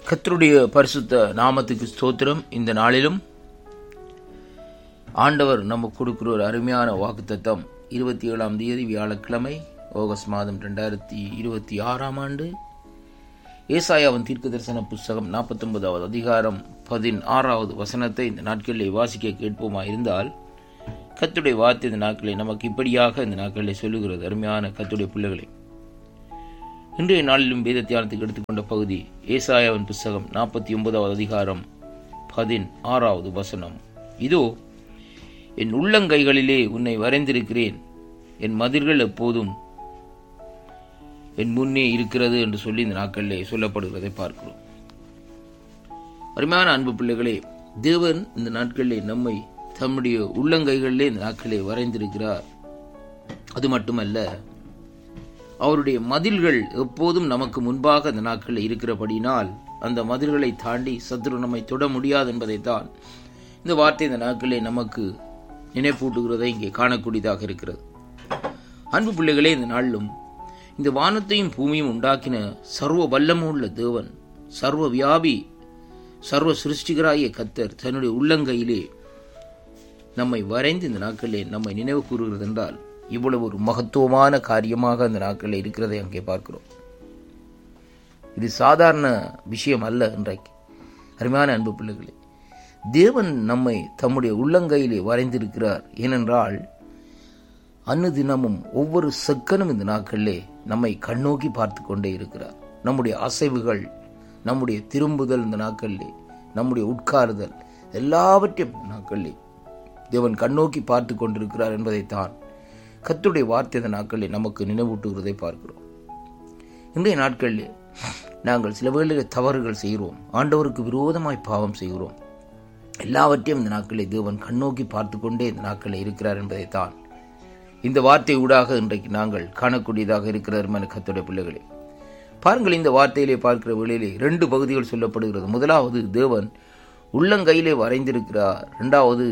கர்த்தருடைய பரிசுத்த நாமத்துக்கு ஸ்தோத்திரம் இந்த நாளிலும் ஆண்டவர் நமக்கு கொடுக்கிற ஒரு அருமையான வாக்குத்தத்தம் இருபத்தி ஏழாம் தேதி வியாழக்கிழமை ஆகஸ்ட் மாதம் ரெண்டாயிரத்தி இருபத்தி ஆறாம் ஆண்டு ஏசாயாவின் தீர்க்க தரிசன புஸ்தகம் நாற்பத்தொன்பதாவது அதிகாரம் பதினாறாவது வசனத்தை இந்த நாட்களில் வாசிக்க கேட்போமா இருந்தால் கத்துடைய வார்த்தை இந்த நாட்களில் நமக்கு இப்படியாக இந்த நாட்களில் சொல்லுகிறது அருமையான கத்துடைய பிள்ளைகளை இன்றைய நாளிலும் வேத தியானத்துக்கு எடுத்துக்கொண்ட பகுதி ஏசாயாவின் புஸ்தகம் நாற்பத்தி ஒன்பதாவது அதிகாரம் பதின் ஆறாவது வசனம் இதோ என் உள்ளங்கைகளிலே உன்னை வரைந்திருக்கிறேன் என் மதில்கள் எப்போதும் என் முன்னே இருக்கிறது என்று சொல்லி இந்த நாட்களிலே சொல்லப்படுகிறதை பார்க்கிறோம் அருமையான அன்பு பிள்ளைகளே தேவன் இந்த நாட்களிலே நம்மை தம்முடைய உள்ளங்கைகளிலே இந்த நாட்களிலே வரைந்திருக்கிறார் அது மட்டுமல்ல அவருடைய மதில்கள் எப்போதும் நமக்கு முன்பாக அந்த நாட்களில் இருக்கிறபடினால் அந்த மதில்களை தாண்டி சத்ரு நம்மை தொட முடியாது என்பதைத்தான் இந்த வார்த்தை இந்த நாட்களிலே நமக்கு நினைப்பூட்டுகிறதை இங்கே காணக்கூடியதாக இருக்கிறது அன்பு பிள்ளைகளே இந்த நாளிலும் இந்த வானத்தையும் பூமியும் உண்டாக்கின சர்வ வல்லமுள்ள தேவன் சர்வ வியாபி சர்வ சிருஷ்டிகராகிய கத்தர் தன்னுடைய உள்ளங்கையிலே நம்மை வரைந்து இந்த நாட்களிலே நம்மை நினைவு கூறுகிறது என்றால் இவ்வளவு ஒரு மகத்துவமான காரியமாக அந்த நாட்களில் இருக்கிறதை அங்கே பார்க்கிறோம் இது சாதாரண விஷயம் அல்ல இன்றைக்கு அருமையான அன்பு பிள்ளைகளே தேவன் நம்மை தம்முடைய உள்ளங்கையிலே வரைந்திருக்கிறார் ஏனென்றால் அன்னு தினமும் ஒவ்வொரு செக்கனும் இந்த நாட்களிலே நம்மை கண்ணோக்கி பார்த்து கொண்டே இருக்கிறார் நம்முடைய அசைவுகள் நம்முடைய திரும்புதல் இந்த நாட்களிலே நம்முடைய உட்காருதல் எல்லாவற்றையும் நாட்களிலே தேவன் கண்ணோக்கி பார்த்து கொண்டிருக்கிறார் என்பதைத்தான் கத்துடைய வார்த்தை இந்த நாட்களில் நமக்கு நினைவூட்டுகிறதை பார்க்கிறோம் இன்றைய நாட்களில் நாங்கள் சில வேளையில் தவறுகள் செய்கிறோம் ஆண்டவருக்கு விரோதமாய் பாவம் செய்கிறோம் எல்லாவற்றையும் இந்த நாட்களில் தேவன் கண்ணோக்கி பார்த்து கொண்டே இந்த நாட்களில் இருக்கிறார் என்பதைத்தான் இந்த வார்த்தை ஊடாக இன்றைக்கு நாங்கள் காணக்கூடியதாக இருக்கிறார் என கத்துடைய பிள்ளைகளே பாருங்கள் இந்த வார்த்தையிலே பார்க்கிற வேளையிலே ரெண்டு பகுதிகள் சொல்லப்படுகிறது முதலாவது தேவன் உள்ளங்கையிலே வரைந்திருக்கிறார் இரண்டாவது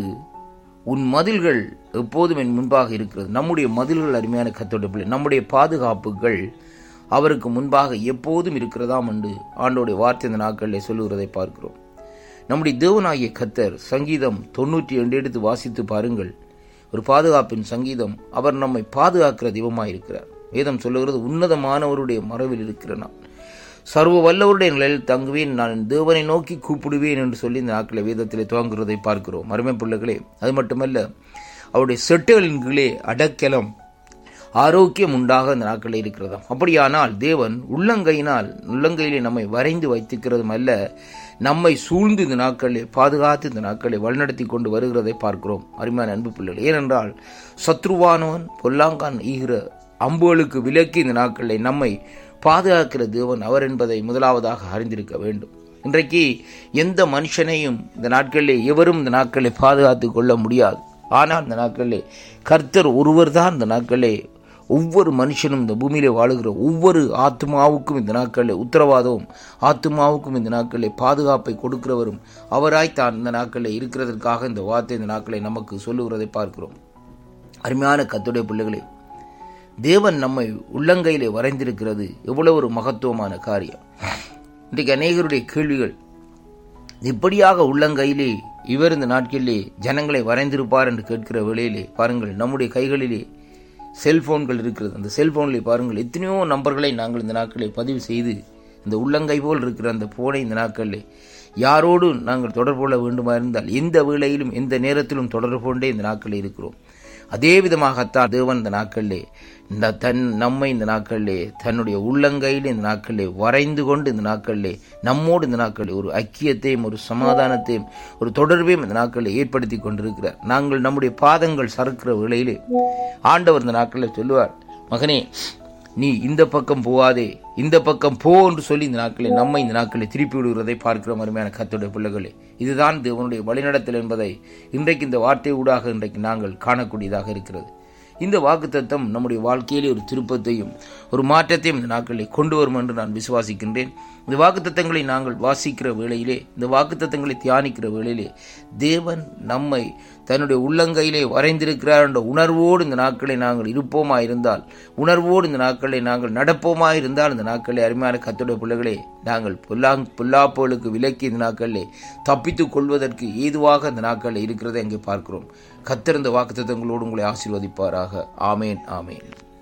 உன் மதில்கள் எப்போதும் என் முன்பாக இருக்கிறது நம்முடைய மதில்கள் அருமையான கத்தோட பிள்ளை நம்முடைய பாதுகாப்புகள் அவருக்கு முன்பாக எப்போதும் இருக்கிறதாம் என்று ஆண்டோடைய வார்த்தை இந்த நாட்களில் சொல்லுகிறதை பார்க்கிறோம் நம்முடைய தேவனாகிய கத்தர் சங்கீதம் தொண்ணூற்றி ரெண்டு எடுத்து வாசித்து பாருங்கள் ஒரு பாதுகாப்பின் சங்கீதம் அவர் நம்மை பாதுகாக்கிற தெய்வமாயிருக்கிறார் வேதம் சொல்லுகிறது உன்னதமானவருடைய மறைவில் இருக்கிற நான் சர்வ வல்லவருடைய நிலையில் தங்குவேன் நான் தேவனை நோக்கி கூப்பிடுவேன் என்று சொல்லி இந்த நாட்களை வேதத்திலே துவங்குறதை பார்க்கிறோம் அருமை பிள்ளைகளே அது மட்டுமல்ல அவருடைய செட்டுகளின் கீழே அடக்கலம் ஆரோக்கியம் உண்டாக இந்த நாட்களில் இருக்கிறதா அப்படியானால் தேவன் உள்ளங்கையினால் உள்ளங்கையிலே நம்மை வரைந்து வைத்திருக்கிறதும் அல்ல நம்மை சூழ்ந்து இந்த நாட்களிலே பாதுகாத்து இந்த நாட்களை வழிநடத்தி கொண்டு வருகிறதை பார்க்கிறோம் அருமையான அன்பு பிள்ளைகள் ஏனென்றால் சத்ருவானவன் பொல்லாங்கான் ஈகிற அம்புகளுக்கு விலக்கி இந்த நாட்களில் நம்மை பாதுகாக்கிற தேவன் அவர் என்பதை முதலாவதாக அறிந்திருக்க வேண்டும் இன்றைக்கு எந்த மனுஷனையும் இந்த நாட்களிலே எவரும் இந்த நாட்களை பாதுகாத்து கொள்ள முடியாது ஆனால் இந்த நாட்களிலே கர்த்தர் ஒருவர் தான் இந்த நாட்களிலே ஒவ்வொரு மனுஷனும் இந்த பூமியிலே வாழுகிற ஒவ்வொரு ஆத்மாவுக்கும் இந்த நாட்களில் உத்தரவாதமும் ஆத்மாவுக்கும் இந்த நாட்களில் பாதுகாப்பை கொடுக்கிறவரும் அவராய் தான் இந்த நாட்களில் இருக்கிறதற்காக இந்த வார்த்தை இந்த நாட்களை நமக்கு சொல்லுகிறதை பார்க்கிறோம் அருமையான கத்துடைய பிள்ளைகளே தேவன் நம்மை உள்ளங்கையிலே வரைந்திருக்கிறது எவ்வளவு ஒரு மகத்துவமான காரியம் இன்றைக்கு அநேகருடைய கேள்விகள் இப்படியாக உள்ளங்கையிலே இவர் இந்த நாட்களிலே ஜனங்களை வரைந்திருப்பார் என்று கேட்கிற வேளையிலே பாருங்கள் நம்முடைய கைகளிலே செல்போன்கள் இருக்கிறது அந்த செல்போனிலே பாருங்கள் எத்தனையோ நம்பர்களை நாங்கள் இந்த நாட்களில் பதிவு செய்து இந்த உள்ளங்கை போல் இருக்கிற அந்த போனை இந்த நாட்களிலே யாரோடு நாங்கள் தொடர்பு கொள்ள வேண்டுமா இருந்தால் எந்த வேளையிலும் எந்த நேரத்திலும் தொடர்பு கொண்டே இந்த நாட்களில் இருக்கிறோம் அதே விதமாகத்தான் தேவன் இந்த நாட்களிலே இந்த தன் நம்மை இந்த நாட்களிலே தன்னுடைய உள்ளங்கையில் இந்த நாட்களிலே வரைந்து கொண்டு இந்த நாட்களிலே நம்மோடு இந்த நாட்களில் ஒரு ஐக்கியத்தையும் ஒரு சமாதானத்தையும் ஒரு தொடர்பையும் இந்த நாட்களில் ஏற்படுத்தி கொண்டிருக்கிறார் நாங்கள் நம்முடைய பாதங்கள் சறுக்கிற வேளையிலே ஆண்டவர் இந்த நாட்களில் சொல்லுவார் மகனே நீ இந்த பக்கம் போகாதே இந்த பக்கம் போ என்று சொல்லி இந்த நாட்களில் நம்மை இந்த நாட்களில் திருப்பி விடுகிறதை பார்க்கிற அருமையான கத்துடைய பிள்ளைகளே இதுதான் தேவனுடைய வழிநடத்தல் என்பதை இன்றைக்கு இந்த வார்த்தை ஊடாக இன்றைக்கு நாங்கள் காணக்கூடியதாக இருக்கிறது இந்த வாக்குத்தத்தம் நம்முடைய வாழ்க்கையிலே ஒரு திருப்பத்தையும் ஒரு மாற்றத்தையும் இந்த நாட்களில் கொண்டு வரும் என்று நான் விசுவாசிக்கின்றேன் இந்த வாக்குத்தத்தங்களை நாங்கள் வாசிக்கிற வேளையிலே இந்த வாக்குத்தத்தங்களை தியானிக்கிற வேளையிலே தேவன் நம்மை தன்னுடைய உள்ளங்கையிலே வரைந்திருக்கிறார் என்ற உணர்வோடு இந்த நாட்களை நாங்கள் இருப்போமா இருந்தால் உணர்வோடு இந்த நாட்களை நாங்கள் நடப்போமா இருந்தால் இந்த நாட்களை அருமையான கத்துடைய பிள்ளைகளே நாங்கள் பொல்லாங் பொல்லாப்புகளுக்கு விலக்கி இந்த நாட்களிலே தப்பித்துக் கொள்வதற்கு ஏதுவாக இந்த நாட்களில் இருக்கிறதை அங்கே பார்க்கிறோம் கத்திருந்த வாக்குத்தத்தங்களோடு உங்களை ஆசீர்வதிப்பாராக ஆமேன் ஆமேன்